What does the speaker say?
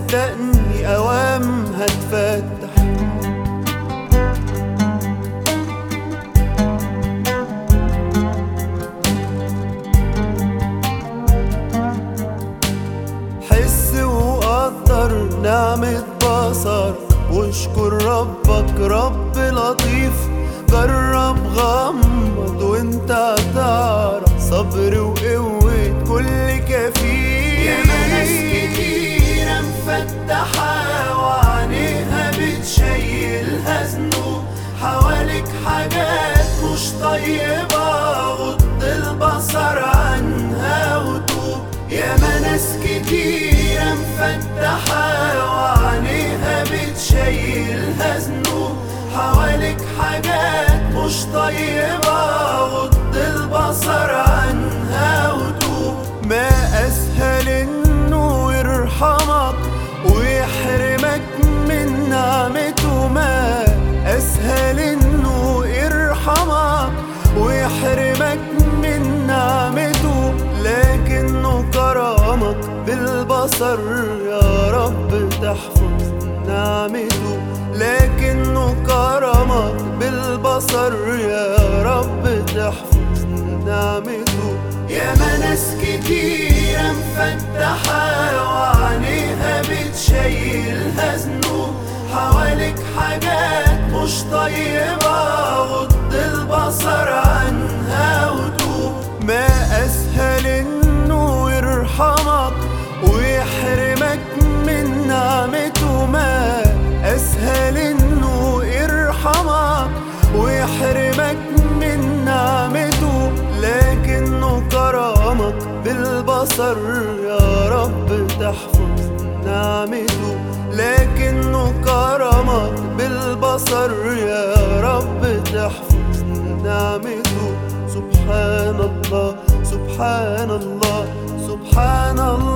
صدقني اوام هتفتح حس وقدر نعمة بصر واشكر ربك رب لطيف جرب غمض وانت هتعرف صبر وقوة كل كفيل ياما ناس كتيرة مفتحة وعينيها بتشيلها ذنوب حواليك حاجات مش طيبة غض البصر عنها وتوب ياما ناس كتيرة مفتحة وعينيها بتشيلها ذنوب حواليك حاجات مش طيبة غض البصر عنها وتوب ما اسهل انه يرحمك ويحرمك من نعمته ما اسهل انه يرحمك ويحرمك من نعمته لكنه كرمك بالبصر يا رب تحفظ نعمته لكنه كرمك بالبصر يا رب تحفظ نعمته ياما ناس كتيرة مفتحة وعينيها بتشيلها ذنوب حواليك حاجات مش طيبة غض البصر عنها وتوب ما اسهل انه يرحمك ويحرمك من نعمته ما اسهل انه يرحمك ويحرمك من نعمته لكنه كرمك بالبصر يا رب تحفظ نعمته لكنه كرمك بالبصر يا رب تحفظ نعمته سبحان الله سبحان الله سبحان الله